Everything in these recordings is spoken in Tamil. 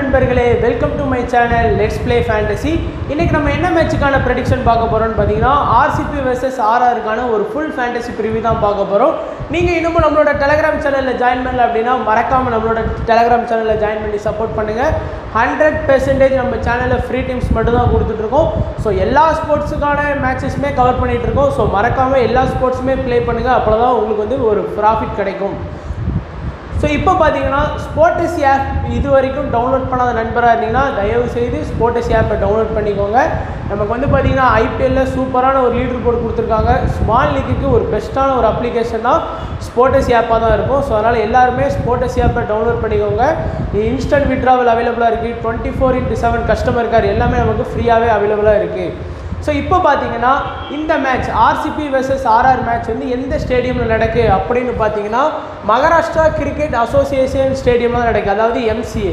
நண்பர்களே welcome to my channel let's play fantasy இன்னைக்கு நம்ம என்ன மேட்சுக்கான ப்ரெடிக்ஷன் பார்க்க போறோம்னு பார்த்தீங்கன்னா ஆர்சிபி வெர்சஸ் ஆர்ஆருக்கான ஒரு ஃபுல் ஃபேண்டசி ப்ரிவியூ தான் பார்க்க போகிறோம் நீங்கள் இன்னமும் நம்மளோட டெலகிராம் சேனலில் ஜாயின் பண்ணல அப்படின்னா மறக்காமல் நம்மளோட டெலகிராம் சேனலில் ஜாயின் பண்ணி சப்போர்ட் பண்ணுங்கள் ஹண்ட்ரட் பெர்சன்டேஜ் நம்ம சேனலில் ஃப்ரீ டீம்ஸ் மட்டும் தான் கொடுத்துட்ருக்கோம் ஸோ எல்லா ஸ்போர்ட்ஸுக்கான மேட்சஸுமே கவர் பண்ணிகிட்டு இருக்கோம் ஸோ மறக்காமல் எல்லா ஸ்போர்ட்ஸுமே ப்ளே பண்ணுங்கள் அப்போ தான் உங்களுக்கு வந்து ஒரு ப்ராஃபிட் கிடைக்கும் ஸோ இப்போ பார்த்தீங்கன்னா ஸ்போர்டஸ் ஆப் இது வரைக்கும் டவுன்லோட் பண்ணாத நண்பராக இருந்தீங்கன்னா தயவு செய்து ஸ்போர்டஸ் ஆப்பை டவுன்லோட் பண்ணிக்கோங்க நமக்கு வந்து பார்த்தீங்கன்னா ஐபிஎல்ல சூப்பரான ஒரு லீடர் போர்டு கொடுத்துருக்காங்க ஸ்மால் லீக்குக்கு ஒரு பெஸ்ட்டான ஒரு அப்ளிகேஷன் தான் ஸ்போர்டஸ் ஆப்பாக தான் இருக்கும் ஸோ அதனால் எல்லாருமே ஸ்போர்டஸ் ஆப்பை டவுன்லோட் பண்ணிக்கோங்க இன்ஸ்டன்ட் விட்ராவல் அவைலபிளாக இருக்குது twenty four into seven customer care எல்லாமே நமக்கு ஃப்ரீயாகவே அவைலபிளாக இருக்குது ஸோ இப்போ பார்த்தீங்கன்னா இந்த match RCB versus RR match வந்து எந்த ஸ்டேடியமில் நடக்கு அப்படின்னு பார்த்தீங்கன்னா மகாராஷ்டிரா கிரிக்கெட் அசோசியேஷன் ஸ்டேடியமில் தான் நடக்குது அதாவது எம்சிஏ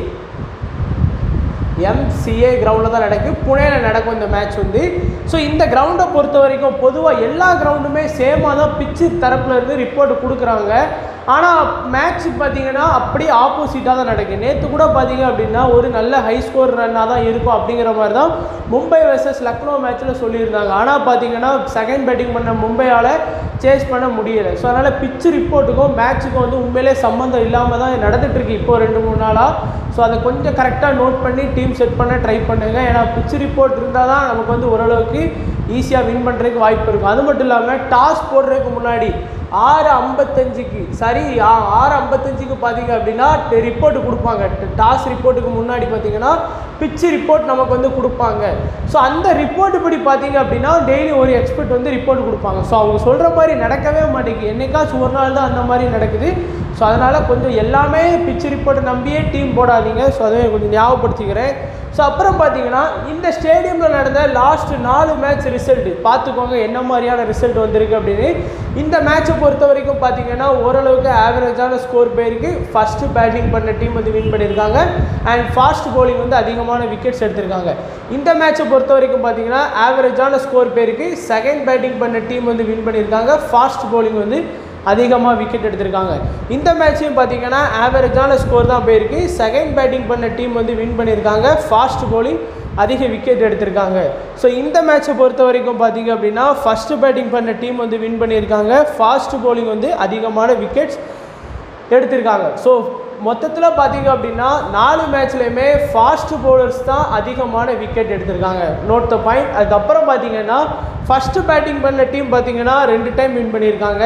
எம்சிஏ கிரவுண்டில் தான் நடக்கு புனேயில் நடக்கும் இந்த மேட்ச் வந்து ஸோ இந்த கிரவுண்டை பொறுத்த வரைக்கும் பொதுவாக எல்லா கிரவுண்டுமே சேமாக தான் பிச்சு தரப்புல இருந்து ரிப்போர்ட் கொடுக்குறாங்க ஆனால் மேட்ச் பார்த்தீங்கன்னா அப்படியே ஆப்போசிட்டாக தான் நடக்குது நேற்று கூட பார்த்தீங்க அப்படின்னா ஒரு நல்ல ஹை ஸ்கோர் ரன்னாக தான் இருக்கும் அப்படிங்கிற மாதிரி தான் மும்பை வெர்சஸ் லக்னோ மேட்ச்சில் சொல்லியிருந்தாங்க ஆனால் பார்த்தீங்கன்னா செகண்ட் பேட்டிங் பண்ண மும்பையால் சேஸ் பண்ண முடியலை ஸோ அதனால் பிச்சு ரிப்போர்ட்டுக்கும் மேட்ச்சுக்கும் வந்து உண்மையிலே சம்மந்தம் இல்லாமல் தான் நடந்துகிட்ருக்கு இப்போ ரெண்டு மூணு நாளாக ஸோ அதை கொஞ்சம் கரெக்டாக நோட் பண்ணி டீம் செட் பண்ண ட்ரை பண்ணுங்க ஏன்னா பிச்சு ரிப்போர்ட் இருந்தால் தான் நமக்கு வந்து ஓரளவுக்கு ஈஸியாக வின் பண்ணுறதுக்கு வாய்ப்பு இருக்கும் அது மட்டும் இல்லாமல் டாஸ் போடுறதுக்கு முன்னாடி ஆறு ஐம்பத்தஞ்சுக்கு சரி ஆ, ஆறு ஐம்பத்தஞ்சுக்கு பார்த்தீங்க அப்படின்னா ரிப்போர்ட் கொடுப்பாங்க டாஸ் ரிப்போர்ட்டுக்கு முன்னாடி பார்த்தீங்கன்னா பிச்சு ரிப்போர்ட் நமக்கு வந்து கொடுப்பாங்க ஸோ அந்த ரிப்போர்ட் படி பார்த்தீங்க அப்படின்னா டெய்லி ஒரு எக்ஸ்பர்ட் வந்து ரிப்போர்ட் கொடுப்பாங்க ஸோ அவங்க சொல்கிற மாதிரி நடக்கவே மாட்டேங்குது என்னைக்காச்சும் ஒரு நாள் தான் அந்த மாதிரி நடக்குது ஸோ அதனால் கொஞ்சம் எல்லாமே பிச்சு ரிப்போர்ட்டை நம்பியே டீம் போடாதீங்க ஸோ அதை கொஞ்சம் ஞாபகப்படுத்திக்கிறேன் ஸோ அப்புறம் பார்த்தீங்கன்னா இந்த ஸ்டேடியமில் நடந்த லாஸ்ட் நாலு மேட்ச் ரிசல்ட் பார்த்துக்கோங்க என்ன மாதிரியான ரிசல்ட் வந்திருக்கு அப்படின்னு இந்த மேட்சை பொறுத்த வரைக்கும் பார்த்தீங்கன்னா ஓரளவுக்கு ஆவரேஜான ஸ்கோர் போயிருக்கு ஃபஸ்ட்டு பேட்டிங் பண்ண டீம் வந்து வின் பண்ணியிருக்காங்க அண்ட் ஃபாஸ்ட் bowling வந்து அதிகமான விக்கெட்ஸ் எடுத்திருக்காங்க இந்த மேட்சை பொறுத்த வரைக்கும் பார்த்தீங்கன்னா ஆவரேஜான ஸ்கோர் போயிருக்கு செகண்ட் பேட்டிங் பண்ண டீம் வந்து வின் பண்ணியிருக்காங்க ஃபாஸ்ட் bowling வந்து அதிகமாக விக்கெட் எடுத்திருக்காங்க இந்த மேட்சையும் பார்த்தீங்கன்னா ஆவரேஜான ஸ்கோர் தான் போயிருக்கு செகண்ட் பேட்டிங் பண்ண டீம் வந்து வின் பண்ணியிருக்காங்க ஃபாஸ்ட் bowling அதிக விக்கெட் எடுத்திருக்காங்க ஸோ இந்த மேட்சை பொறுத்த வரைக்கும் பார்த்தீங்க அப்படின்னா ஃபஸ்ட்டு பேட்டிங் பண்ண டீம் வந்து வின் பண்ணியிருக்காங்க ஃபாஸ்ட் bowling வந்து அதிகமான விக்கெட்ஸ் எடுத்திருக்காங்க ஸோ மொத்தத்தில் பார்த்தீங்க அப்படின்னா நாலு மேட்ச்லையுமே ஃபாஸ்ட் bowlers தான் அதிகமான விக்கெட் எடுத்திருக்காங்க நோட் த பாயிண்ட் அதுக்கப்புறம் பார்த்தீங்கன்னா ஃபஸ்ட்டு பேட்டிங் பண்ண டீம் பார்த்தீங்கன்னா ரெண்டு டைம் வின் பண்ணியிருக்காங்க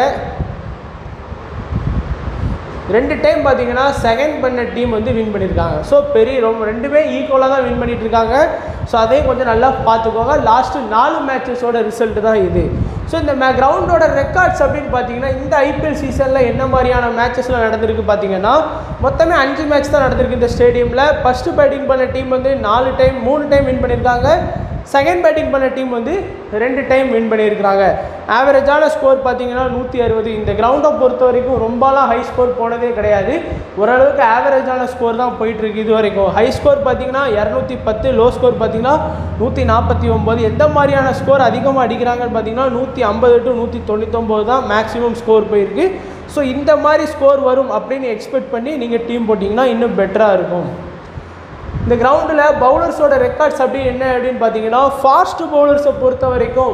ரெண்டு டைம் பார்த்தீங்கன்னா செகண்ட் பண்ண டீம் வந்து வின் பண்ணியிருக்காங்க ஸோ பெரிய ரொம்ப ரெண்டுமே ஈக்குவலாக தான் வின் பண்ணிட்டு இருக்காங்க ஸோ அதையும் கொஞ்சம் நல்லா பார்த்துக்கோங்க லாஸ்ட்டு நாலு மேட்சஸோட ரிசல்ட் தான் இது ஸோ இந்த மே கிரவுண்டோட ரெக்கார்ட்ஸ் அப்படின்னு பார்த்தீங்கன்னா இந்த ஐபிஎல் சீசனில் என்ன மாதிரியான மேட்சஸ்லாம் நடந்திருக்கு பார்த்தீங்கன்னா மொத்தமே அஞ்சு மேட்ச் தான் நடந்திருக்கு இந்த ஸ்டேடியமில் ஃபஸ்ட்டு பேட்டிங் பண்ண டீம் வந்து நாலு டைம் மூணு டைம் வின் பண்ணியிருக்காங்க செகண்ட் பேட்டிங் பண்ண டீம் வந்து ரெண்டு டைம் வின் பண்ணியிருக்கிறாங்க ஆவரேஜான ஸ்கோர் பார்த்தீங்கன்னா நூற்றி அறுபது இந்த கிரவுண்டை பொறுத்த வரைக்கும் ரொம்பலாம் ஹை ஸ்கோர் போனதே கிடையாது ஓரளவுக்கு ஆவரேஜான ஸ்கோர் தான் போயிட்டுருக்கு இது வரைக்கும் ஹை ஸ்கோர் பார்த்தீங்கன்னா இரநூத்தி பத்து லோ ஸ்கோர் பார்த்தீங்கன்னா நூற்றி நாற்பத்தி ஒம்பது எந்த மாதிரியான ஸ்கோர் அதிகமாக அடிக்கிறாங்கன்னு பார்த்தீங்கன்னா நூற்றி ஐம்பது டு நூற்றி தொண்ணூத்தொம்பது தான் மேக்ஸிமம் ஸ்கோர் போயிருக்கு ஸோ இந்த மாதிரி ஸ்கோர் வரும் அப்படின்னு எக்ஸ்பெக்ட் பண்ணி நீங்கள் டீம் போட்டிங்கன்னா இன்னும் பெட்டராக இருக்கும் இந்த கிரவுண்டில் பவுலர்ஸோட ரெக்கார்ட்ஸ் அப்படி என்ன அப்படின்னு பார்த்தீங்கன்னா ஃபாஸ்ட் பவுலர்ஸை பொறுத்த வரைக்கும்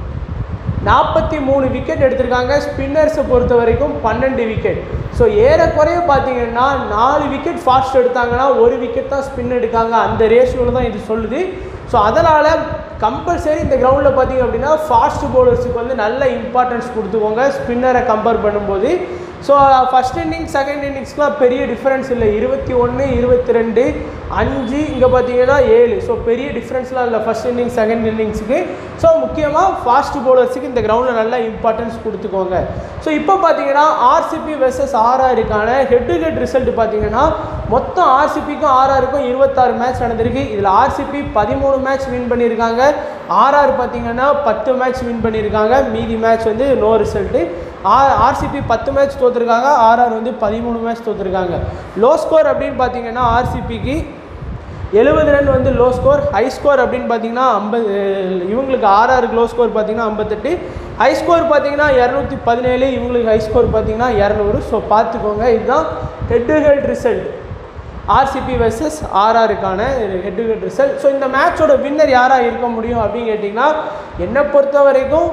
நாற்பத்தி மூணு விக்கெட் எடுத்திருக்காங்க ஸ்பின்னர்ஸை பொறுத்த வரைக்கும் பன்னெண்டு விக்கெட் ஸோ ஏறக்குறைய பார்த்தீங்கன்னா நாலு விக்கெட் ஃபாஸ்ட் எடுத்தாங்கன்னா ஒரு விக்கெட் தான் ஸ்பின் எடுக்காங்க அந்த ரேஷியோவில் தான் இது சொல்லுது ஸோ அதனால் கம்பல்சரி இந்த கிரவுண்டில் பார்த்தீங்க அப்படின்னா ஃபாஸ்ட் பவுலர்ஸுக்கு வந்து நல்ல இம்பார்ட்டன்ஸ் கொடுத்துக்கோங்க ஸ்பின்னரை கம்பேர் பண்ணும்போது ஸோ ஃபஸ்ட் இன்னிங் செகண்ட் இன்னிங்ஸ்க்குலாம் பெரிய டிஃப்ரென்ஸ் இல்லை இருபத்தி ஒன்று இருபத்தி ரெண்டு அஞ்சு இங்கே பார்த்தீங்கன்னா ஏழு ஸோ பெரிய டிஃப்ரென்ஸ்லாம் இல்லை ஃபஸ்ட் இன்னிங்ஸ் செகண்ட் இன்னிங்ஸுக்கு ஸோ முக்கியமாக ஃபாஸ்ட் பவுலர்ஸுக்கு இந்த கிரவுண்டில் நல்ல இம்பார்ட்டன்ஸ் கொடுத்துக்கோங்க ஸோ இப்போ பார்த்தீங்கன்னா ஆர்சிபி வெர்சஸ் ஆர்ஆருக்கான ஹெட் டு ஹெட் ரிசல்ட் பார்த்தீங்கன்னா மொத்தம் ஆர்சிபிக்கும் ஆர்ஆருக்கும் இருபத்தாறு மேட்ச் நடந்திருக்கு இதில் ஆர்சிபி பதிமூணு மேட்ச் வின் பண்ணியிருக்காங்க ஆர்ஆர் பார்த்தீங்கன்னா பத்து மேட்ச் வின் பண்ணியிருக்காங்க மீதி மேட்ச் வந்து நோ ரிசல்ட்டு ஆர் ஆர்சிபி பத்து மேட்ச் தோற்றுருக்காங்க ஆர்ஆர் வந்து பதிமூணு மேட்ச் தோற்றுருக்காங்க லோ ஸ்கோர் அப்படின்னு பார்த்தீங்கன்னா ஆர்சிபிக்கு எழுபது ரன் வந்து லோ ஸ்கோர் ஹை ஸ்கோர் அப்படின்னு பார்த்தீங்கன்னா ஐம்பது இவங்களுக்கு ஆர்ஆருக்கு லோ ஸ்கோர் பார்த்தீங்கன்னா ஐம்பத்தெட்டு ஹை ஸ்கோர் பார்த்தீங்கன்னா இரநூத்தி பதினேழு இவங்களுக்கு ஹை ஸ்கோர் பார்த்தீங்கன்னா இரநூறு ஸோ பார்த்துக்கோங்க இதுதான் head to head result RCB versus ஆர்ஆருக்கான head to head result so இந்த மேட்சோட வின்னர் யாராக இருக்க முடியும் அப்படின்னு கேட்டிங்கன்னா என்னை பொறுத்த வரைக்கும்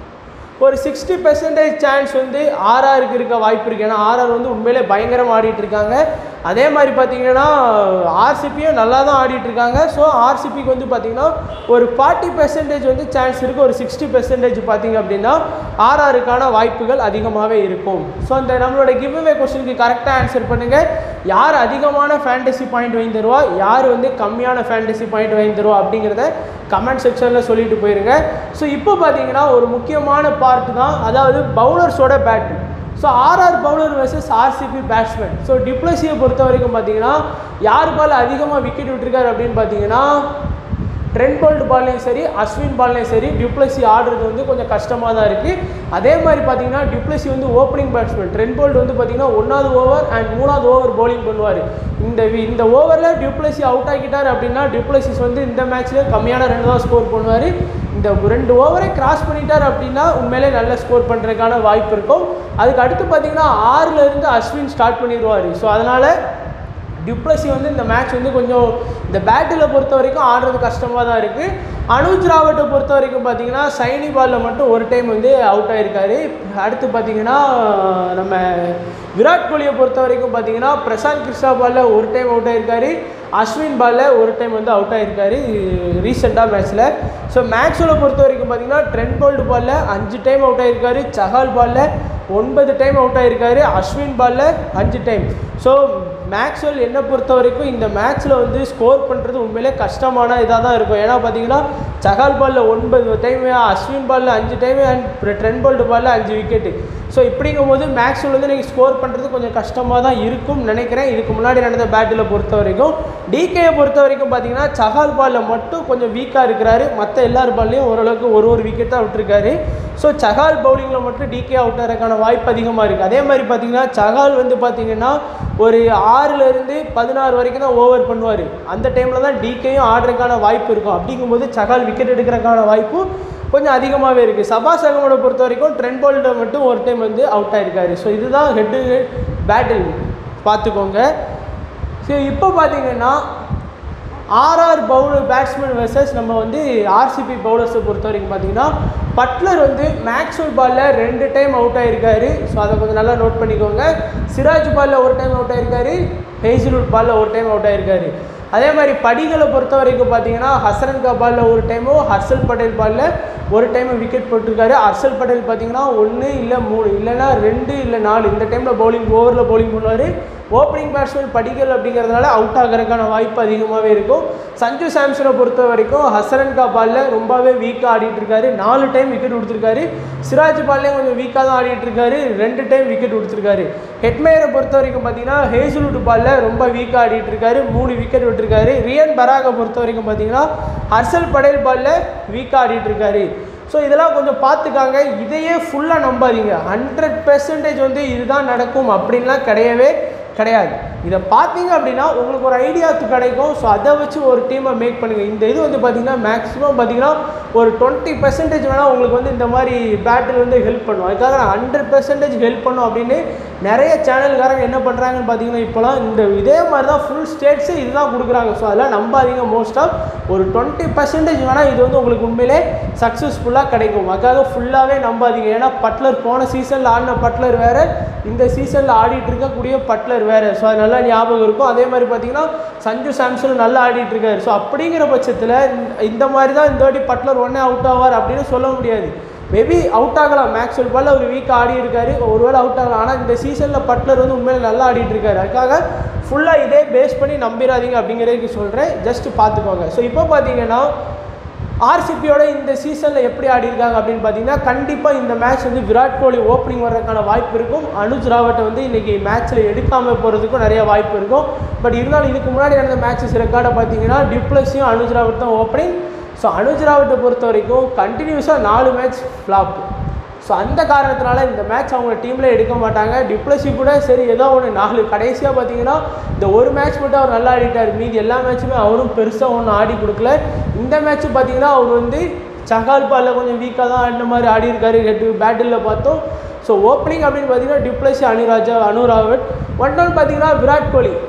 ஒரு சிக்ஸ்டி பெர்சன்டேஜ் சான்ஸ் வந்து ஆர்ஆருக்கு இருக்க வாய்ப்பு இருக்குது ஏன்னா ஆர்ஆர் வந்து உண்மையிலே பயங்கரமாக ஆடிட்டு இருக்காங்க அதே மாதிரி பார்த்தீங்கன்னா ஆர்சிபியும் நல்லா தான் ஆடிட்டு இருக்காங்க ஸோ ஆர்சிபிக்கு வந்து பார்த்தீங்கன்னா ஒரு ஃபார்ட்டி பெர்சன்டேஜ் வந்து சான்ஸ் இருக்குது ஒரு சிக்ஸ்டி பெர்சன்டேஜ் பார்த்தீங்க அப்படின்னா ஆர்ஆருக்கான வாய்ப்புகள் அதிகமாகவே இருக்கும் ஸோ அந்த நம்மளோட கிவ்அவே கொஸ்டினுக்கு கரெக்டாக ஆன்சர் பண்ணுங்கள் யார் அதிகமான ஃபேண்டசி பாயிண்ட் வாங்கி தருவா யார் வந்து கம்மியான ஃபேண்டசி பாயிண்ட் வாங்கி தருவா அப்படிங்கிறத கமெண்ட் செக்ஷனில் சொல்லிட்டு போயிருங்க ஸோ இப்போ பார்த்தீங்கன்னா ஒரு முக்கியமான பார்ட் தான் அதாவது பவுலர்ஸோட bat so RR bowler versus RCB batsman so டிப்ளஸியை பொறுத்த வரைக்கும் பார்த்தீங்கன்னா யார் பால் அதிகமாக விக்கெட் விட்டுருக்காரு அப்படின்னு பார்த்தீங்கன்னா ட்ரெண்ட் போல்ட் பால்லையும் சரி அஸ்வின் பால்லையும் சரி டிப்ளசி ஆடுறது வந்து கொஞ்சம் கஷ்டமாக தான் இருக்குது அதே மாதிரி பார்த்தீங்கன்னா டிப்ளசி வந்து ஓப்பனிங் பேட்ஸ்மேன் ட்ரெண்ட் போல்ட் வந்து பார்த்தீங்கன்னா ஒன்றாவது ஓவர் அண்ட் மூணாவது ஓவர் bowling பண்ணுவார் இந்த வி- இந்த ஓவரில் டிப்ளசி அவுட் ஆக்கிட்டார் அப்படின்னா டிப்ளசிஸ் வந்து இந்த மேட்ச்லேயே கம்மியான ரெண்டு தான் ஸ்கோர் பண்ணுவார் இந்த ரெண்டு ஓவரை கிராஸ் பண்ணிட்டார் அப்படின்னா உண்மையிலே நல்ல ஸ்கோர் பண்ணுறதுக்கான வாய்ப்பு இருக்கும் அதுக்கு அடுத்து பார்த்தீங்கன்னா ஆறுல இருந்து அஸ்வின் ஸ்டார்ட் பண்ணிடுவார் ஸோ அதனால் டிப்ளசி வந்து இந்த மேட்ச் வந்து கொஞ்சம் இந்த பேட்டில் பொறுத்த வரைக்கும் ஆடுறது கஷ்டமாக தான் இருக்குது அனுஜ் ராவட்டை பொறுத்த வரைக்கும் பார்த்தீங்கன்னா சைனி பாலில் மட்டும் ஒரு டைம் வந்து அவுட் ஆயிருக்காரு அடுத்து பார்த்தீங்கன்னா நம்ம விராட் கோலியை பொறுத்த வரைக்கும் பார்த்தீங்கன்னா பிரசாந்த் கிருஷ்ணா பாலில் ஒரு டைம் அவுட் ஆயிருக்காரு அஸ்வின் பாலில் ஒரு டைம் வந்து அவுட் ஆயிருக்காரு ரீசெண்டாக மேட்ச்சில் ஸோ மேட்சோட பொறுத்த வரைக்கும் பார்த்தீங்கன்னா ட்ரெண்ட் போல்டு பாலில் அஞ்சு டைம் அவுட் ஆயிருக்காரு சஹால் பாலில் ஒன்பது டைம் அவுட் ஆயிருக்காரு அஸ்வின் பாலில் அஞ்சு டைம் ஸோ மேக்ஸ்வெல் என்னை பொறுத்த வரைக்கும் இந்த மேட்ச்சில் வந்து ஸ்கோர் பண்ணுறது உண்மையிலே கஷ்டமான இதாக தான் இருக்கும் ஏன்னா பார்த்தீங்கன்னா சகால் பாலில் ஒன்பது டைம் அஸ்வின் பாலில் அஞ்சு டைம் அண்ட் ட்ரெண்ட் போல்டு பாலில் அஞ்சு விக்கெட்டு ஸோ இப்படிங்கும்போது மேக்ஸ்வெல் வந்து நீங்கள் ஸ்கோர் பண்ணுறது கொஞ்சம் கஷ்டமாக தான் இருக்கும் நினைக்கிறேன் இதுக்கு முன்னாடி நடந்த பேட்டில் பொறுத்த வரைக்கும் டிகேயை பொறுத்த வரைக்கும் பார்த்தீங்கன்னா சஹால் பாலில் மட்டும் கொஞ்சம் வீக்காக இருக்கிறாரு மற்ற எல்லார் பால்லையும் ஓரளவுக்கு ஒரு ஒரு விக்கெட் தான் விட்டுருக்காரு ஸோ சஹால் பவுலிங்கில் மட்டும் டிகே அவுட் ஆகிறதுக்கான வாய்ப்பு அதிகமாக இருக்குது அதே மாதிரி பார்த்தீங்கன்னா சஹால் வந்து பார்த்தீங்கன்னா ஒரு ஆறுலேருந்து பதினாறு வரைக்கும் தான் ஓவர் பண்ணுவார் அந்த டைமில் தான் டிகேயும் ஆடுறதுக்கான வாய்ப்பு இருக்கும் அப்படிங்கும்போது சஹால் விக்கெட் எடுக்கிறதுக்கான வாய்ப்பு கொஞ்சம் அதிகமாகவே இருக்குது சபாஸ் அகமோட பொறுத்த வரைக்கும் ட்ரெண்ட் போல்ட்டை மட்டும் ஒரு டைம் வந்து அவுட் ஆயிருக்காரு ஸோ இதுதான் ஹெட் டு ஹெட் பேட்டில் பார்த்துக்கோங்க ஸோ இப்போ பார்த்தீங்கன்னா ஆர்ஆர் பவுலர் பேட்ஸ்மேன் வெர்சஸ் நம்ம வந்து ஆர்சிபி பவுலர்ஸை பொறுத்த வரைக்கும் பார்த்தீங்கன்னா பட்லர் வந்து மேக்ஸ்வெல் பாலில் ரெண்டு டைம் அவுட் ஆயிருக்காரு ஸோ அதை கொஞ்சம் நல்லா நோட் பண்ணிக்கோங்க சிராஜ் பாலில் ஒரு டைம் அவுட் ஆயிருக்காரு ஹேசில்வுட் பாலில் ஒரு டைம் அவுட் ஆயிருக்காரு அதே மாதிரி படிகளை பொறுத்த வரைக்கும் பார்த்தீங்கன்னா ஹசரன் கா பாலில் ஒரு டைமும் ஹர்ஷல் பட்டேல் பாலில் ஒரு டைம் விக்கெட் போட்டிருக்காரு ஹர்ஷல் பட்டேல் பார்த்தீங்கன்னா ஒன்று இல்லை மூணு இல்லைன்னா ரெண்டு இல்லை நாலு இந்த டைமில் பவுலிங் ஓவரில் பவுலிங் பண்ணுவார் ஓப்பனிங் பேட்ஸ்மேன் படிக்கல் அப்படிங்கிறதுனால அவுட் ஆகிறதுக்கான வாய்ப்பு அதிகமாகவே இருக்கும் சஞ்சு சாம்சனை பொறுத்த வரைக்கும் ஹசரன் கா பாலில் ரொம்பவே வீக்காக ஆடிட்டு இருக்காரு நாலு டைம் விக்கெட் கொடுத்துருக்காரு சிராஜ் பால்லையும் கொஞ்சம் வீக்காக தான் ஆடிட்டு இருக்காரு ரெண்டு டைம் விக்கெட் கொடுத்துருக்காரு ஹெட்மேயரை பொறுத்த வரைக்கும் பார்த்தீங்கன்னா ஹேசுலுட் பாலில் ரொம்ப வீக்காக ஆடிட்டு இருக்காரு மூணு விக்கெட் விட்டுருக்காரு ரியன் பராகை பொறுத்த வரைக்கும் பார்த்தீங்கன்னா ஹர்ஷல் படேல் பாலில் வீக்காக ஆடிட்டு இருக்காரு ஸோ இதெல்லாம் கொஞ்சம் பார்த்துக்காங்க இதையே ஃபுல்லாக நம்பாதீங்க ஹண்ட்ரட் பெர்சன்டேஜ் வந்து இதுதான் நடக்கும் அப்படின்லாம் கிடையவே கிடையாது இதை பார்த்தீங்க அப்படின்னா உங்களுக்கு ஒரு ஐடியாத்து கிடைக்கும் ஸோ அதை வச்சு ஒரு டீமை மேக் பண்ணுங்கள் இந்த இது வந்து பார்த்தீங்கன்னா மேக்ஸிமம் பார்த்தீங்கன்னா ஒரு டுவெண்ட்டி பெர்சன்டேஜ் வேணால் உங்களுக்கு வந்து இந்த மாதிரி பேட்டில் வந்து ஹெல்ப் பண்ணும் அதுக்காக நான் ஹண்ட்ரட் பெர்சன்டேஜ் ஹெல்ப் பண்ணும் அப்படின்னு நிறைய சேனல்காரங்க என்ன பண்ணுறாங்கன்னு பார்த்தீங்கன்னா இப்போலாம் இந்த இதே மாதிரி தான் ஃபுல் ஸ்டேட்ஸு இதுதான் கொடுக்குறாங்க ஸோ அதெல்லாம் நம்பாதீங்க மோஸ்ட் ஆஃப் ஒரு டுவெண்ட்டி பர்சன்டேஜ் வேணால் இது வந்து உங்களுக்கு உண்மையிலே சக்ஸஸ்ஃபுல்லாக கிடைக்கும் அதுக்காக ஃபுல்லாகவே நம்பாதீங்க ஏன்னா பட்லர் போன சீசனில் ஆடின பட்லர் வேறு இந்த சீசனில் ஆடிட்டு இருக்கக்கூடிய பட்லர் வேறு ஸோ அது நல்லா ஞாபகம் இருக்கும் அதே மாதிரி பார்த்தீங்கன்னா சஞ்சு சாம்சன் நல்லா ஆடிட்டு இருக்காரு ஸோ அப்படிங்கிற பட்சத்தில் இந்த- இந்த மாதிரி தான் இந்த வாட்டி பட்லர் ஒன்றே அவுட் ஆவார் அப்படின்னு சொல்ல முடியாது மேபி அவுட் ஆகலாம் மேக்ஸ்வெல் பால் ஒரு வீக் ஆடி இருக்காரு ஒருவேளை அவுட் ஆகலாம் ஆனால் இந்த சீசனில் பட்லர் வந்து உண்மையில நல்லா ஆடிட்டு இருக்காரு அதுக்காக ஃபுல்லாக இதே பேஸ் பண்ணி நம்பிடாதீங்க அப்படிங்கிறதுக்கு சொல்கிறேன் ஜஸ்ட் பார்த்துக்கோங்க ஸோ இப்போ பார்த்தீங்கன்னா ஆர்சிபியோட இந்த சீசனில் எப்படி ஆடி இருக்காங்க அப்படின்னு பார்த்தீங்கன்னா கண்டிப்பாக இந்த மேட்ச் வந்து விராட் கோலி ஓப்பனிங் வர்றதுக்கான வாய்ப்பு இருக்கும் அனுஜ் ராவட்டை வந்து இன்றைக்கி மேட்ச்சில் எடுக்காமல் போகிறதுக்கும் நிறைய வாய்ப்பு இருக்கும் பட் இருந்தாலும் இதுக்கு முன்னாடி நடந்த மேட்சஸ் ரெக்கார்டை பார்த்தீங்கன்னா டிப்ளஸியும் அனுஜ் ராவட் தான் ஓப்பனிங் ஸோ அனுஜ் ராவட்டை பொறுத்த வரைக்கும் கண்டினியூஸாக நாலு மேட்ச் ஃப்ளாப் ஸோ அந்த காரணத்தினால இந்த மேட்ச் அவங்க டீமில் எடுக்க மாட்டாங்க டிப்ளசி கூட சரி ஏதோ ஒன்று நாலு கடைசியாக பார்த்தீங்கன்னா இந்த ஒரு மேட்ச் மட்டும் அவர் நல்லா ஆடிட்டார் மீதி எல்லா மேட்சுமே அவரும் பெருசாக ஒன்றும் ஆடி கொடுக்கல இந்த மேட்ச் பார்த்தீங்கன்னா அவர் வந்து சகால் பாலில் கொஞ்சம் வீக்காக தான் ஆடின மாதிரி ஆடி இருக்காரு ஹெட் பேட்டிலில் பார்த்தோம் ஸோ ஓப்பனிங் அப்படின்னு பார்த்தீங்கன்னா டிப்ளசி அனுராஜா அனுராவட் ஒன் டவுன் பார்த்தீங்கன்னா விராட் கோலி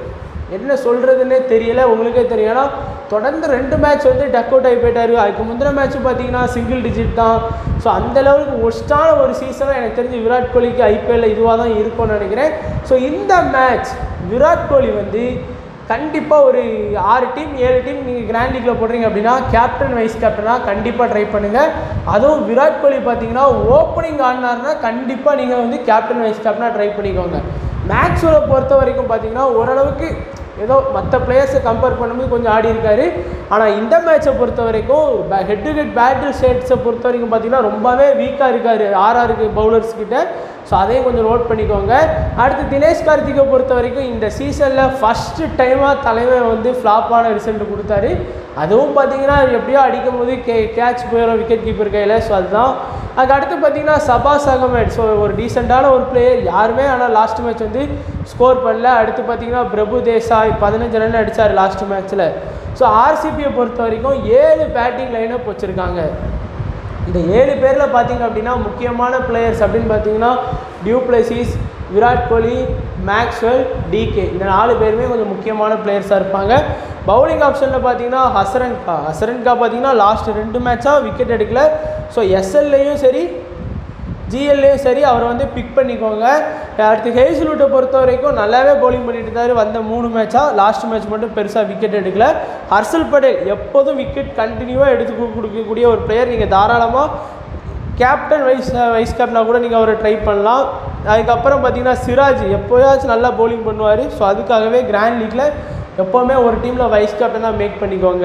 என்ன சொல்கிறதுன்னே தெரியல உங்களுக்கே தெரியும் ஏன்னா தொடர்ந்து ரெண்டு மேட்ச் வந்து டக் அவுட் ஆகி போயிட்டாரு அதுக்கு முந்தின மேட்ச் பார்த்தீங்கன்னா சிங்கிள் டிஜிட் தான் ஸோ அந்த லெவலுக்கு ஒஸ்ட்டான ஒரு சீசனாக எனக்கு தெரிஞ்சு விராட் கோலிக்கு ஐபிஎல்ல இதுவாக தான் இருக்கும்னு நினைக்கிறேன் ஸோ இந்த மேட்ச் விராட் கோலி வந்து கண்டிப்பாக ஒரு ஆறு டீம் ஏழு டீம் நீங்கள் கிராண்ட் லீக்ல போடுறீங்க அப்படின்னா கேப்டன் வைஸ் கேப்டனாக கண்டிப்பாக ட்ரை பண்ணுங்கள் அதுவும் விராட் கோலி பார்த்தீங்கன்னா ஓப்பனிங் ஆடினார்னா கண்டிப்பாக நீங்கள் வந்து கேப்டன் வைஸ் கேப்டனாக ட்ரை பண்ணிக்கோங்க மேக்ஸ்வெலை பொறுத்த வரைக்கும் பார்த்தீங்கன்னா ஓரளவுக்கு ஏதோ மற்ற பிளேயர்ஸை கம்பேர் பண்ணும்போது கொஞ்சம் ஆடி இருக்காரு ஆனால் இந்த மேட்சை பொறுத்த வரைக்கும் ஹெட் டு ஹெட் பேட்டில் ஸ்டேட்ஸை பொறுத்த வரைக்கும் பார்த்தீங்கன்னா ரொம்பவே வீக்காக இருக்காரு ஆர்ஆருக்கு பவுலர்ஸ் கிட்ட ஸோ அதையும் கொஞ்சம் நோட் பண்ணிக்கோங்க அடுத்து தினேஷ் கார்த்திகை பொறுத்த வரைக்கும் இந்த சீசனில் ஃபஸ்ட்டு டைமாக தலைவன் வந்து ஃப்ளாப்பான ரிசல்ட் கொடுத்தாரு அதுவும் பார்த்தீங்கன்னா எப்படியோ அடிக்கும் போது கே கேட்ச் போயிடும் விக்கெட் கீப்பர் கையில் ஸோ அதுதான் அதுக்கு அடுத்து பார்த்தீங்கன்னா சபாஸ் அகமட் ஸோ ஒரு டீசெண்டான ஒரு பிளேயர் யாருமே ஆனால் லாஸ்ட் மேட்ச் வந்து ஸ்கோர் பண்ணல அடுத்து பார்த்தீங்கன்னா பிரபு தேசாய் பதினஞ்சு ரன் அடித்தார் லாஸ்ட் மேட்ச்சில் ஸோ ஆர்சிபியை பொறுத்த வரைக்கும் ஏழு பேட்டிங் லைனப் வச்சுருக்காங்க இந்த ஏழு பேரில் பார்த்தீங்க அப்படின்னா முக்கியமான பிளேயர்ஸ் அப்படின்னு பார்த்தீங்கன்னா du Plessis Virat Kohli Maxwell DK இந்த நாலு பேருமே கொஞ்சம் முக்கியமான பிளேயர்ஸாக இருப்பாங்க பவுலிங் ஆப்ஷனில் பார்த்தீங்கன்னா ஹசரன் கா ஹசரன் கா பார்த்தீங்கன்னா லாஸ்ட் ரெண்டு மேட்சாக விக்கெட் எடுக்கல ஸோ எஸ்எல்லையும் சரி ஜிஎல்லையும் சரி அவரை வந்து பிக் பண்ணிக்கோங்க அடுத்து ஹேஸ்லூட்டை பொறுத்த வரைக்கும் நல்லாவே bowling பண்ணிட்டு இருந்தார் வந்த மூணு மேட்சாக லாஸ்ட் மேட்ச் மட்டும் பெருசாக விக்கெட் எடுக்கல ஹர்ஷல் படேல் எப்போதும் விக்கெட் கண்டினியூவாக எடுத்து கு- கொடுக்கக்கூடிய ஒரு பிளேயர் நீங்கள் தாராளமாக கேப்டன் வைஸ் வைஸ் கேப்டனாக கூட நீங்கள் அவரை ட்ரை பண்ணலாம் அதுக்கப்புறம் பார்த்தீங்கன்னா சிராஜ் எப்போயாச்சும் நல்லா bowling பண்ணுவார் ஸோ அதுக்காகவே கிராண்ட் லீக்ல எப்போவுமே ஒரு டீமில் வைஸ் கேப்டனாக மேக் பண்ணிக்கோங்க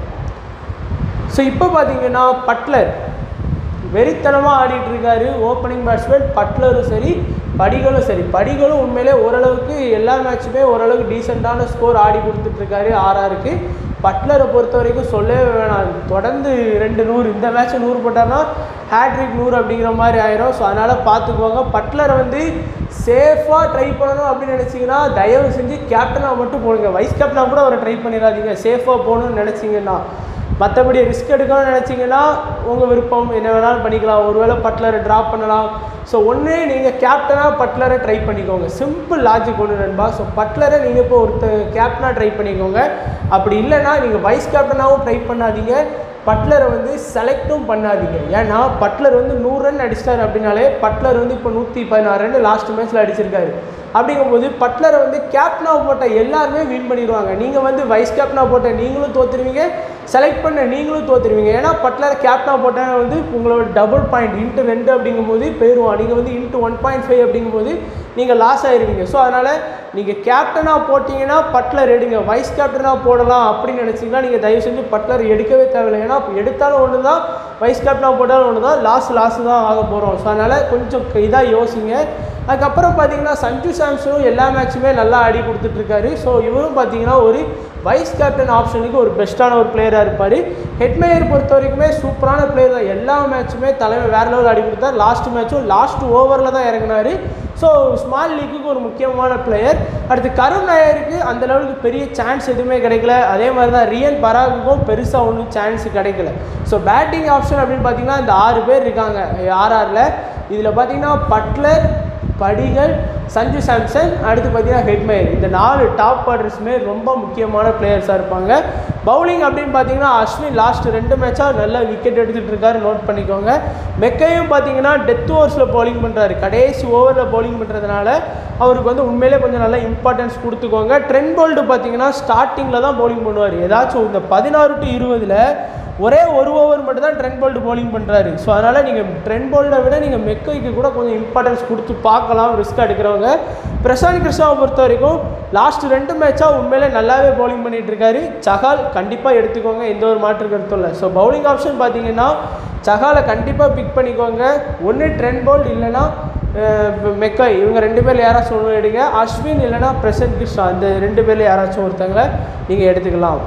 ஸோ இப்போ பார்த்தீங்கன்னா பட்லர் வெறித்தனமாக ஆடிட்டு இருக்காரு ஓப்பனிங் பேட்ஸ்மேன் பட்லரும் சரி படிகளும் சரி படிகளும் உண்மையிலே ஓரளவுக்கு எல்லா மேட்சுமே ஓரளவுக்கு டீசெண்டான ஸ்கோர் ஆடி கொடுத்துட்ருக்காரு ஆர்ஆருக்கு பட்லரை பொறுத்த வரைக்கும் சொல்லவே வேணாம் தொடர்ந்து ரெண்டு நூறு இந்த மேட்ச் நூறு போட்டார்னா ஹேட்ரிக் நூறு அப்படிங்கிற மாதிரி ஆயிரும் ஸோ அதனால் பார்த்துக்கோங்க பட்லரை வந்து சேஃபாக ட்ரை பண்ணணும் அப்படின்னு நினச்சிங்கன்னா தயவு செஞ்சு கேப்டனாக மட்டும் போடுங்க வைஸ் கேப்டனாக கூட அவரை ட்ரை பண்ணிடாதீங்க சேஃபாக போகணும்னு நினச்சிங்கன்னா மற்றபடி ரிஸ்க் எடுக்கணும்னு நினச்சிங்கன்னா உங்கள் விருப்பம் என்ன வேணாலும் பண்ணிக்கலாம் ஒருவேளை பட்லரை ட்ராப் பண்ணலாம் ஸோ ஒன்று நீங்கள் கேப்டனாக பட்லரை ட்ரை பண்ணிக்கோங்க சிம்பிள் லாஜிக் ஒன்று நண்பா ஸோ பட்லரை நீங்கள் இப்போ ஒருத்தர் கேப்டனாக ட்ரை பண்ணிக்கோங்க அப்படி இல்லைன்னா நீங்கள் வைஸ் கேப்டனாகவும் ட்ரை பண்ணாதீங்க பட்லரை வந்து செலக்டும் பண்ணாதீங்க ஏன்னா பட்லர் வந்து நூறு ரன் அடிச்சிட்டாரு அப்படின்னாலே பட்லர் வந்து இப்போ நூற்றி பதினாறு ரன் லாஸ்ட் மேட்ச்சில் அடிச்சிருக்காரு அப்படிங்கும்போது பட்லரை வந்து கேப்டனாக போட்ட எல்லாருமே வின் பண்ணிடுவாங்க நீங்கள் வந்து வைஸ் கேப்டனாக போட்ட நீங்களும் தோத்துருவீங்க செலக்ட் பண்ண நீங்களும் தோத்துருவீங்க ஏன்னா பட்லரை கேப்டனாக போட்டால் வந்து உங்களோட டபுள் பாயிண்ட் இன்ட்டு ரெண்டு அப்படிங்கும்போது போயிடுவான் நீங்கள் வந்து இன்ட்டு ஒன் பாயிண்ட் ஃபைவ் அப்படிங்கும்போது நீங்கள் லாஸ் ஆயிருவீங்க ஸோ அதனால் நீங்கள் கேப்டனாக போட்டிங்கன்னா பட்லர் எடுங்க வைஸ் கேப்டனாக போடலாம் அப்படின்னு நினச்சிங்கன்னா நீங்கள் தயவு செஞ்சு பட்லர் எடுக்கவே தேவையில்லை ஏன்னா எடுத்தாலும் ஒன்று தான் வைஸ் கேப்டனாக போட்டாலும் ஒன்று தான் லாஸ் லாஸ் தான் ஆக போகிறோம் ஸோ அதனால் கொஞ்சம் இதாக யோசிங்க அதுக்கப்புறம் பார்த்தீங்கன்னா சஞ்சு சாம்சனும் எல்லா மேட்சுமே நல்லா ஆடி கொடுத்துட்ருக்காரு ஸோ இவரும் பார்த்தீங்கன்னா ஒரு வைஸ் கேப்டன் ஆப்ஷனுக்கு ஒரு பெஸ்ட்டான ஒரு பிளேயராக இருப்பார் ஹெட்மேயர் பொறுத்த வரைக்குமே சூப்பரான பிளேயர் தான் எல்லா மேட்சுமே தலைமை வேறு லெவல் ஆடி கொடுத்தார் லாஸ்ட் மேட்சும் லாஸ்ட் ஓவரில் தான் இறங்கினார் ஸோ ஸ்மால் லீக்குக்கு ஒரு முக்கியமான பிளேயர் அடுத்து கருண் நாயருக்கு அந்த லெவலுக்கு பெரிய சான்ஸ் எதுவுமே கிடைக்கல அதே மாதிரி தான் ரியன் பராகுக்கும் பெருசாக ஒன்றும் சான்ஸ் கிடைக்கல ஸோ பேட்டிங் ஆப்ஷன் அப்படின்னு பார்த்தீங்கன்னா இந்த ஆறு பேர் இருக்காங்க ஆர்ஆரில் இதில் பார்த்தீங்கன்னா பட்லர் படிகள் சஞ்சு சாம்சன் அடுத்து பார்த்தீங்கன்னா ஹெட்மேயர் இந்த நாலு டாப் ஆர்டர்ஸுமே ரொம்ப முக்கியமான பிளேயர்ஸாக இருப்பாங்க பவுலிங் அப்படின்னு பார்த்தீங்கன்னா அஸ்வின் லாஸ்ட் ரெண்டு மேட்சாக நல்லா விக்கெட் எடுத்துகிட்டு இருக்காரு நோட் பண்ணிக்கோங்க மெக்கையும் பார்த்தீங்கன்னா டெத் ஓவர்ஸில் பவுலிங் பண்ணுறாரு கடைசி ஓவரில் பவுலிங் பண்ணுறதுனால அவருக்கு வந்து உண்மையிலே கொஞ்சம் நல்லா இம்பார்ட்டன்ஸ் கொடுத்துக்கோங்க ட்ரெண்ட் போல்டு பார்த்தீங்கன்னா ஸ்டார்டிங்கில் தான் பவுலிங் பண்ணுவார் ஏதாச்சும் இந்த பதினாறு டு இருபதில் ஒரே ஒரு ஓவர் மட்டும் தான் ட்ரெண்ட் போல்டு பவுலிங் பண்ணுறாரு ஸோ அதனால் நீங்கள் ட்ரெண்ட் போல்டை விட நீங்கள் மெக்கைக்கு கூட கொஞ்சம் இம்பார்ட்டன்ஸ் கொடுத்து பார்க்கலாம் ரிஸ்க் எடுக்கிறவங்க பிரசாந்த் கிருஷ்ணாவை பொறுத்த வரைக்கும் லாஸ்ட் ரெண்டு மேட்சாக உண்மையிலே நல்லாவே பவுலிங் பண்ணிட்டு இருக்காரு சஹால் கண்டிப்பாக எடுத்துக்கோங்க எந்த ஒரு மாற்று கருத்தும் இல்லை ஸோ பவுலிங் ஆப்ஷன் பார்த்தீங்கன்னா சஹாலை கண்டிப்பாக பிக் பண்ணிக்கோங்க ஒன்று ட்ரெண்ட் போல்ட் இல்லைன்னா அஹ், மெக்காய் இவங்க ரெண்டு பேரில் யாராச்சும் ஒன்று எடுங்க அஸ்வின் இல்லைன்னா பிரசன்ட் கிருஷ்ணா இந்த ரெண்டு பேரில் யாராச்சும் ஒருத்தங்களை நீங்கள் எடுத்துக்கலாம்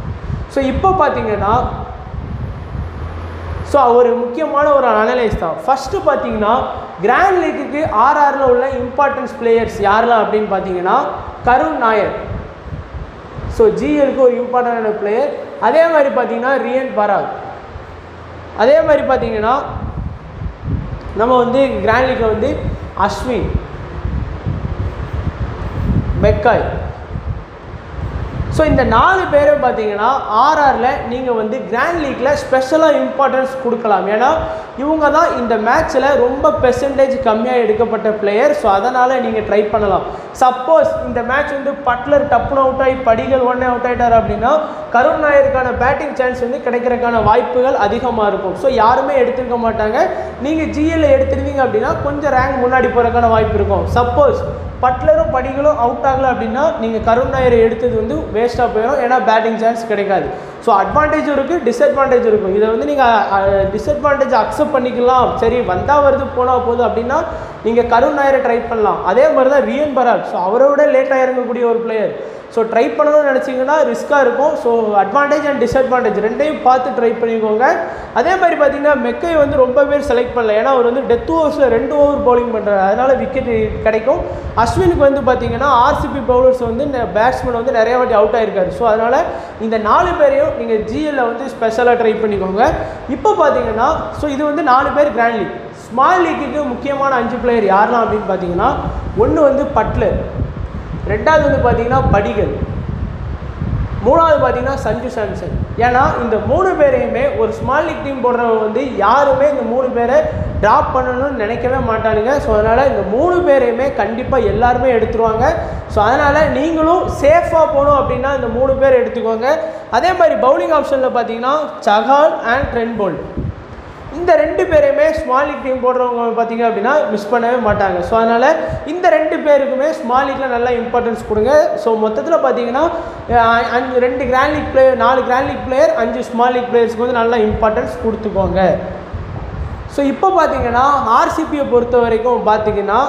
ஸோ இப்போ பார்த்தீங்கன்னா ஸோ ஒரு முக்கியமான ஒரு அனலைஸ் தான் ஃபஸ்ட்டு பார்த்தீங்கன்னா கிராண்ட் லீக்குக்கு ஆர்ஆரில் உள்ள இம்பார்ட்டன்ஸ் பிளேயர்ஸ் யாரெல்லாம் அப்படின்னு பார்த்தீங்கன்னா கருண் நாயர் ஸோ ஜிஎலுக்கு ஒரு இம்பார்ட்டண்டான பிளேயர் அதே மாதிரி பார்த்தீங்கன்னா ரியன் பராக் அதே மாதிரி பார்த்தீங்கன்னா நம்ம வந்து கிராண்ட் லீக்கில் வந்து அஸ்வின் மெக்காய் ஸோ இந்த நாலு பேரும் பார்த்தீங்கன்னா ஆர்ஆரில் நீங்கள் வந்து கிராண்ட் லீக்கில் ஸ்பெஷலாக இம்பார்ட்டன்ஸ் கொடுக்கலாம் ஏன்னா இவங்க தான் இந்த மேட்ச்சில் ரொம்ப பெர்சன்டேஜ் கம்மியாக எடுக்கப்பட்ட பிளேயர் ஸோ அதனால் நீங்கள் ட்ரை பண்ணலாம் சப்போஸ் இந்த மேட்ச் வந்து பட்லர் டப்புன்னு அவுட் ஆகி படிகள் ஒன்றே அவுட் ஆகிட்டார் அப்படின்னா கருண் நாயருக்கான பேட்டிங் சான்ஸ் வந்து கிடைக்கிறதுக்கான வாய்ப்புகள் அதிகமாக இருக்கும் ஸோ யாருமே எடுத்திருக்க மாட்டாங்க நீங்கள் ஜிஎல்ல எடுத்திருந்தீங்க அப்படின்னா கொஞ்சம் ரேங்க் முன்னாடி போகிறதுக்கான வாய்ப்பு இருக்கும் சப்போஸ் பட்லரும் படிகளும் அவுட் ஆகலை அப்படின்னா நீங்கள் கருண் நாயரை எடுத்தது வந்து வேஸ்ட்டாக போயிடும் ஏன்னா பேட்டிங் சான்ஸ் கிடைக்காது ஸோ அட்வான்டேஜும் இருக்குது டிஸ்அட்வான்டேஜ் இருக்கும் இதை வந்து நீங்கள் டிஸ்அட்வான்டேஜ் அக்செப்ட் பண்ணிக்கலாம் சரி வந்தால் வருது போனால் போகுது அப்படின்னா நீங்கள் கருண் நாயரை ட்ரை பண்ணலாம் அதே மாதிரி தான் ரியன் பராக் ஸோ அவரை விட லேட்டாக இறங்கக்கூடிய ஒரு பிளேயர் ஸோ ட்ரை பண்ணணும்னு நினச்சிங்கன்னா ரிஸ்க்காக இருக்கும் ஸோ அட்வான்டேஜ் அண்ட் டிஸ்அட்வான்டேஜ் ரெண்டையும் பார்த்து ட்ரை பண்ணிக்கோங்க அதே மாதிரி பார்த்தீங்கன்னா மெக்கை வந்து ரொம்ப பேர் செலக்ட் பண்ணல ஏன்னா அவர் வந்து டெத் ஓவர்ஸில் ரெண்டு ஓவர் பவுலிங் பண்ணுறாரு அதனால் விக்கெட் கிடைக்கும் அஸ்வினுக்கு வந்து பார்த்தீங்கன்னா ஆர்சிபி பவுலர்ஸ் வந்து பேட்ஸ்மேன் வந்து நிறைய வாட்டி அவுட் ஆயிருக்காரு ஸோ அதனால் இந்த நாலு பேரையும் நீங்கள் ஜிஎல்ல வந்து ஸ்பெஷலாக ட்ரை பண்ணிக்கோங்க இப்போ பார்த்தீங்கன்னா ஸோ இது வந்து நாலு பேர் கிராண்ட் லீக் ஸ்மால் லீக்குக்கு முக்கியமான அஞ்சு பிளேயர் யாரெல்லாம் அப்படின்னு பார்த்தீங்கன்னா ஒன்று வந்து பட்லர் ரெண்டாவது வந்து பார்த்தீங்கன்னா படிகள் மூணாவது பார்த்தீங்கன்னா சஞ்சு சாம்சன் ஏன்னா இந்த மூணு பேரையுமே ஒரு ஸ்மால் லீக் டீம் போடுறவங்க வந்து யாருமே இந்த மூணு பேரை ட்ராப் பண்ணணும்னு நினைக்கவே மாட்டானுங்க ஸோ அதனால் இந்த மூணு பேரையுமே கண்டிப்பாக எல்லாருமே எடுத்துருவாங்க ஸோ அதனால் நீங்களும் சேஃபாக போகணும் அப்படின்னா இந்த மூணு பேர் எடுத்துக்கோங்க அதே மாதிரி பவுலிங் ஆப்ஷனில் பார்த்தீங்கன்னா சஹால் அண்ட் ட்ரெண்ட் போல்ட் இந்த ரெண்டு பேரையுமே ஸ்மால் லீக் டீம் போடுறவங்க பார்த்தீங்க அப்படின்னா மிஸ் பண்ணவே மாட்டாங்க ஸோ அதனால் இந்த ரெண்டு பேருக்குமே ஸ்மால் லீக்கில் நல்லா இம்பார்ட்டன்ஸ் கொடுங்க ஸோ மொத்தத்தில் பார்த்தீங்கன்னா அஹ், அஞ்சு ரெண்டு கிராண்ட் லீக் பிளேயர் நாலு கிராண்ட் லீக் பிளேயர் அஞ்சு ஸ்மால் லீக் பிளேயர்ஸ்க்கு வந்து நல்லா இம்பார்ட்டன்ஸ் கொடுத்துக்கோங்க ஸோ இப்போ பார்த்தீங்கன்னா ஆர்சிபியை பொறுத்த வரைக்கும் பார்த்தீங்கன்னா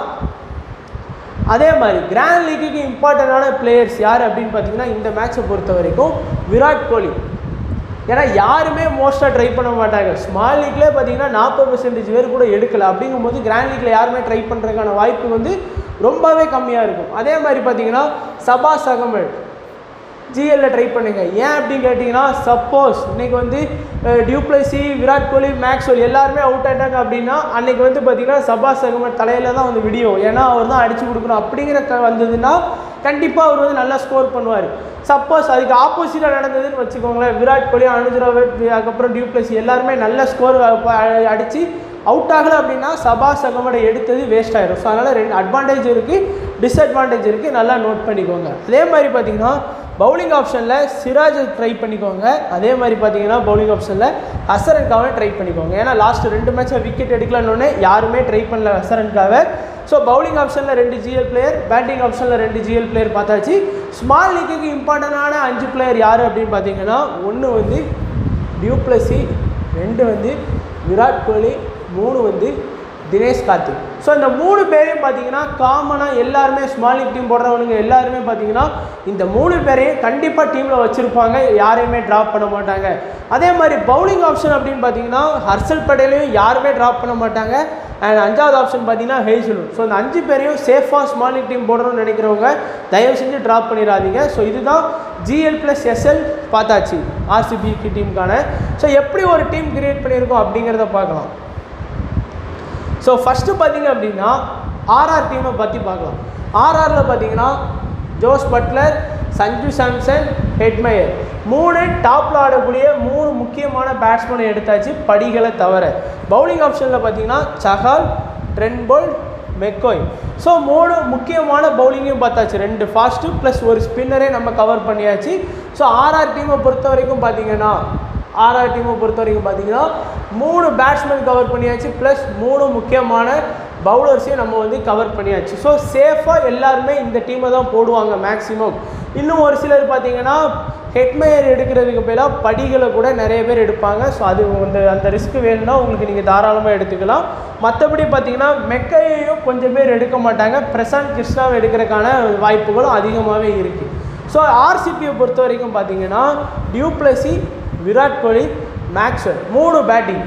அதே மாதிரி கிராண்ட் லீக்குக்கு இம்பார்ட்டண்டான பிளேயர்ஸ் யார் அப்படின்னு பார்த்தீங்கன்னா இந்த மேட்சை பொறுத்த வரைக்கும் விராட் கோலி ஏன்னா யாருமே மோஸ்ட்டாக ட்ரை பண்ண மாட்டாங்க ஸ்மால் லீக்லேயே பார்த்தீங்கன்னா நாற்பது பர்சன்டேஜ் பேர் கூட எடுக்கல அப்படிங்கும்போது கிராண்ட் லீக்ல யாருமே ட்ரை பண்ணுறதுக்கான வாய்ப்பு வந்து ரொம்பவே கம்மியாக இருக்கும் அதே மாதிரி பார்த்தீங்கன்னா சபாஸ் அகமட் ஜிஎல்ல ட்ரை பண்ணுங்க ஏன் அப்படின்னு கேட்டிங்கன்னா சப்போஸ் இன்னைக்கு வந்து டியூப்ளசி விராட் கோலி மேக்ஸ்வெல் எல்லாருமே அவுட் ஆயிட்டாங்க அப்படின்னா அன்னைக்கு வந்து பார்த்தீங்கன்னா சபாஸ் அகமட் தலையில தான் வந்து விடியும் ஏன்னா அவர் தான் அடிச்சு கொடுக்கணும் அப்படிங்கிற க வந்ததுன்னா கண்டிப்பாக அவர் வந்து நல்லா ஸ்கோர் பண்ணுவார் சப்போஸ் அதுக்கு ஆப்போசிட்டாக நடந்ததுன்னு வச்சுக்கோங்களேன் விராட் கோலி அனுஜ் ராவத் அதுக்கப்புறம் டியூப்ளசி எல்லாருமே நல்ல ஸ்கோர் அடித்து அவுட் ஆகலை அப்படின்னா சபாஸ் அகமடை எடுத்தது வேஸ்ட் ஆயிடும் ஸோ அதனால் ரெண்டு அட்வான்டேஜ் இருக்குது டிஸ்அட்வான்டேஜ் இருக்குது நல்லா நோட் பண்ணிக்கோங்க அதே மாதிரி பார்த்தீங்கன்னா பவுலிங் ஆப்ஷனில் சிராஜ் ட்ரை பண்ணிக்கோங்க அதே மாதிரி பார்த்தீங்கன்னா பவுலிங் ஆப்ஷனில் ஹசரன்காவை ட்ரை பண்ணிக்கோங்க ஏன்னா லாஸ்ட் ரெண்டு மேட்ச்சில் விக்கெட் எடுக்கலன்னு யாருமே ட்ரை பண்ணல ஹசரன்காவை ஸோ பவுலிங் ஆப்ஷனில் ரெண்டு ஜிஎல் பிளேயர் பேட்டிங் ஆப்ஷனில் ரெண்டு ஜிஎல் பிளேயர் பார்த்தாச்சு ஸ்மால் லீக்குக்கு இம்பார்ட்டண்டான அஞ்சு பிளேயர் யார் அப்படின்னு பார்த்தீங்கன்னா ஒன்று வந்து டியூப்ளசி ரெண்டு வந்து விராட் கோலி மூணு வந்து தினேஷ் கார்த்திக் ஸோ இந்த மூணு பேரையும் பார்த்தீங்கன்னா காமனாக எல்லாருமே ஸ்மால் லீக் டீம் போடுறவனுங்க எல்லாருமே பார்த்தீங்கன்னா இந்த மூணு பேரையும் கண்டிப்பாக டீமில் வச்சுருப்பாங்க யாரையுமே ட்ராப் பண்ண மாட்டாங்க அதே மாதிரி பவுலிங் ஆப்ஷன் அப்படின்னு பார்த்தீங்கன்னா ஹர்ஷல் பட்டேலையும் யாருமே ட்ராப் பண்ண மாட்டாங்க அண்ட் அஞ்சாவது ஆப்ஷன் பார்த்தீங்கன்னா ஹேசலு ஸோ இந்த அஞ்சு பேரையும் சேஃபாக ஸ்மால் லீக் டீம் போடணும்னு நினைக்கிறவங்க தயவு செஞ்சு ட்ராப் பண்ணிடாதீங்க ஸோ இதுதான் ஜிஎல் ப்ளஸ் எஸ்எல் பார்த்தாச்சு ஆர்சிபிக்கு டீமுக்கான ஸோ எப்படி ஒரு டீம் கிரியேட் பண்ணியிருக்கோம் அப்படிங்கிறத பார்க்கலாம் ஸோ ஃபஸ்ட்டு பார்த்தீங்க அப்படின்னா ஆர்ஆர் டீமை பற்றி பார்க்கலாம் ஆர்ஆரில் பார்த்தீங்கன்னா Jos Buttler Sanju Samson Hetmyer மூணு டாப்பில் ஆடக்கூடிய மூணு முக்கியமான பேட்ஸ்மேனை எடுத்தாச்சு படிகளை தவிர பவுலிங் ஆப்ஷனில் பார்த்தீங்கன்னா சஹால் ட்ரென்போல் மெக்கோய் ஸோ மூணு முக்கியமான பவுலிங்கையும் பார்த்தாச்சு ரெண்டு ஃபாஸ்ட்டு ப்ளஸ் ஒரு ஸ்பின்னரே நம்ம கவர் பண்ணியாச்சு ஸோ ஆர்ஆர் டீமை பொறுத்த வரைக்கும் பார்த்தீங்கன்னா ஆர்ஆர் டீமை பொறுத்த வரைக்கும் பார்த்தீங்கன்னா மூணு பேட்ஸ்மேன் கவர் பண்ணியாச்சு ப்ளஸ் மூணு முக்கியமான பவுலர்ஸையும் நம்ம வந்து கவர் பண்ணியாச்சு ஸோ சேஃபாக எல்லாருமே இந்த டீமை தான் போடுவாங்க மேக்ஸிமம் இன்னும் ஒரு சிலர் பார்த்தீங்கன்னா ஹெட்மேயர் எடுக்கிறதுக்கு பதிலாக படிகளை கூட நிறைய பேர் எடுப்பாங்க ஸோ அது அந்த அந்த ரிஸ்க் வேணும்னா உங்களுக்கு நீங்கள் தாராளமாக எடுத்துக்கலாம் மற்றபடி பார்த்தீங்கன்னா மெக்கையையும் கொஞ்சம் பேர் எடுக்க மாட்டாங்க பிரசாந்த் கிருஷ்ணாவை எடுக்கிறதுக்கான வாய்ப்புகளும் அதிகமாகவே இருக்குது ஸோ ஆர்சிபியை பொறுத்த வரைக்கும் பார்த்தீங்கன்னா டியூப்ளசி விராட் கோலி மேக்ஸ்வெல் மூணு பேட்டிங்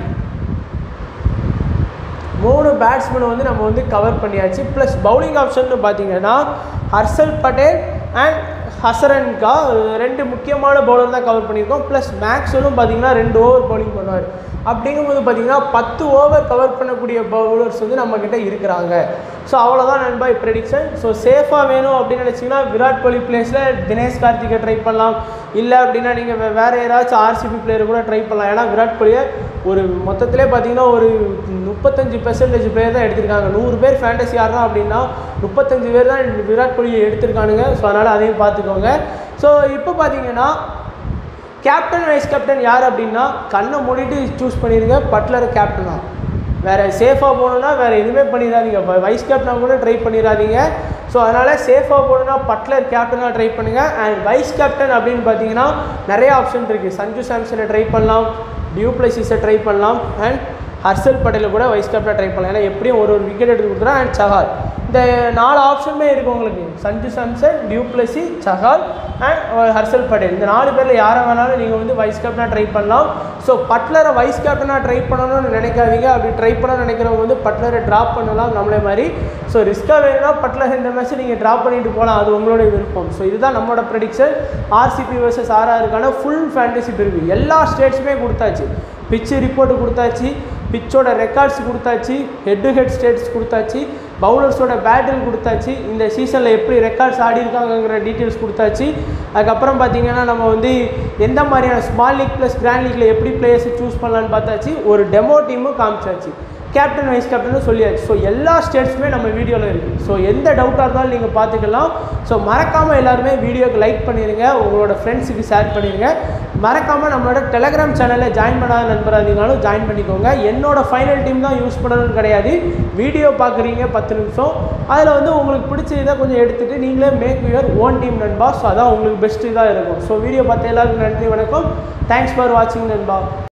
மூணு பேட்ஸ்மேனை வந்து நம்ம வந்து கவர் பண்ணியாச்சு ப்ளஸ் பவுலிங் ஆப்ஷன்னு பார்த்தீங்கன்னா ஹர்ஷல் பட்டேல் அண்ட் ஹசரன்கா ரெண்டு முக்கியமான பவுலர் தான் கவர் பண்ணியிருக்கோம் ப்ளஸ் மேக்ஸ்வெலும் பார்த்தீங்கன்னா ரெண்டு ஓவர் பவுலிங் பண்ணுவார் அப்படிங்கும்போது பார்த்தீங்கன்னா பத்து ஓவர் கவர் பண்ணக்கூடிய பவுலர்ஸ் வந்து நம்மக்கிட்ட இருக்கிறாங்க ஸோ அவ்வளோதான் நண்பா ப்ரெடிக்ஷன் ஸோ சேஃபாக வேணும் அப்படின்னு நினச்சிங்கன்னா விராட் கோலி பிளேஸில் தினேஷ் கார்த்திகை ட்ரை பண்ணலாம் இல்லை அப்படின்னா நீங்கள் வே வேறு யாராச்சும் ஆர்சிபி பிளேயர் கூட ட்ரை பண்ணலாம் ஏன்னா விராட் கோலியை ஒரு மொத்தத்திலே பார்த்தீங்கன்னா ஒரு முப்பத்தஞ்சு பெர்சன்டேஜ் பிளேயர் தான் எடுத்திருக்காங்க நூறு பேர் ஃபேண்டசி ஆடுறோம் அப்படின்னா முப்பத்தஞ்சு பேர் தான் விராட் கோலியை எடுத்திருக்கானுங்க ஸோ அதனால் அதையும் பார்த்துக்கோங்க ஸோ இப்போ பார்த்தீங்கன்னா கேப்டன் வைஸ் கேப்டன் யார் அப்படின்னா கண்ணை மூடிட்டு சூஸ் பண்ணிடுங்க பட்லர் கேப்டனா வேறு சேஃபாக போகணுன்னா வேறு எதுவுமே பண்ணிடாதீங்க வைஸ் கேப்டனாக கூட ட்ரை பண்ணிடாதீங்க ஸோ அதனால் சேஃபாக போகணுன்னா பட்லர் கேப்டனாக ட்ரை பண்ணுங்கள் அண்ட் வைஸ் கேப்டன் அப்படின்னு பார்த்தீங்கன்னா நிறைய ஆப்ஷன் இருக்குது சஞ்சு சாம்சனை ட்ரை பண்ணலாம் டியூப்ளசிஸை ட்ரை பண்ணலாம் அண்ட் ஹர்ஷல் பட்டேலை கூட வைஸ் கேப்டனாக ட்ரை பண்ணலாம் ஏன்னா எப்படியும் ஒரு ஒரு விக்கெட் எடுத்து கொடுத்துறா அண்ட் சஹால் இந்த நாலு ஆப்ஷனுமே இருக்குது உங்களுக்கு சஞ்சு சாம்சன் டியூப்ளசி சஹால் அண்ட் ஹர்ஷல் பட்டேல் இந்த நாலு பேரில் யாரை வேணாலும் நீங்கள் வந்து வைஸ் கேப்டனாக ட்ரை பண்ணலாம் ஸோ பட்லரை வைஸ் கேப்டனாக ட்ரை பண்ணணும்னு நினைக்காதீங்க அப்படி ட்ரை பண்ணணும்னு நினைக்கிறவங்க வந்து பட்லரை ட்ராப் பண்ணலாம் நம்மளே மாதிரி ஸோ ரிஸ்க்காக வேணும்னா பட்லர் இந்த மேட்ச் நீங்கள் ட்ராப் பண்ணிட்டு போகலாம் அது உங்களுடைய விருப்பம் ஸோ இதுதான் நம்மளோட ப்ரெடிக்ஷன் ஆர்சிபி வர்சஸ் ஆர்ஆருக்கான ஃபுல் ஃபேண்டசி பிரிவு எல்லா ஸ்டேட்ஸுமே கொடுத்தாச்சு பிச்சு ரிப்போர்ட் கொடுத்தாச்சு பிச்சோட ரெக்கார்ட்ஸ் கொடுத்தாச்சு ஹெட் டு ஹெட் ஸ்டேட்ஸ் கொடுத்தாச்சு பவுலர்ஸோட பேட்டில் கொடுத்தாச்சு இந்த சீசனில் எப்படி ரெக்கார்ட்ஸ் ஆடி இருக்காங்கங்கிற டீட்டெயில்ஸ் கொடுத்தாச்சு அதுக்கப்புறம் பார்த்தீங்கன்னா நம்ம வந்து எந்த மாதிரியான ஸ்மால் லீக் ப்ளஸ் கிராண்ட் லீக்ல எப்படி பிளேயர்ஸை சூஸ் பண்ணலான்னு பார்த்தாச்சு ஒரு டெமோ டீமும் காமிச்சாச்சு கேப்டன் வைஸ் கேப்டனும் சொல்லியாச்சு ஸோ எல்லா ஸ்டேட்ஸுமே நம்ம வீடியோவில் இருக்குது ஸோ எந்த டவுட்டாக இருந்தாலும் நீங்கள் பார்த்துக்கலாம் ஸோ மறக்காமல் எல்லாருமே வீடியோக்கு லைக் பண்ணிடுங்க உங்களோட ஃப்ரெண்ட்ஸுக்கு ஷேர் பண்ணிடுங்க மறக்காமல் நம்மளோட டெலகிராம் சேனலில் ஜாயின் பண்ணாத நண்பராக இருந்தீங்கனாலும் ஜாயின் பண்ணிக்கோங்க என்னோட ஃபைனல் டீம் தான் யூஸ் பண்ணணும்னு கிடையாது வீடியோ பார்க்குறீங்க பத்து நிமிஷம் அதில் வந்து உங்களுக்கு பிடிச்சதை கொஞ்சம் எடுத்துகிட்டு நீங்களே மேக் யுவர் ஓன் டீம் நண்பா ஸோ அதான் உங்களுக்கு பெஸ்ட்டு இதாக இருக்கும் ஸோ வீடியோ பார்த்த எல்லாருக்கும் நன்றி வணக்கம் தேங்க்ஸ் ஃபார் வாட்சிங் நண்பா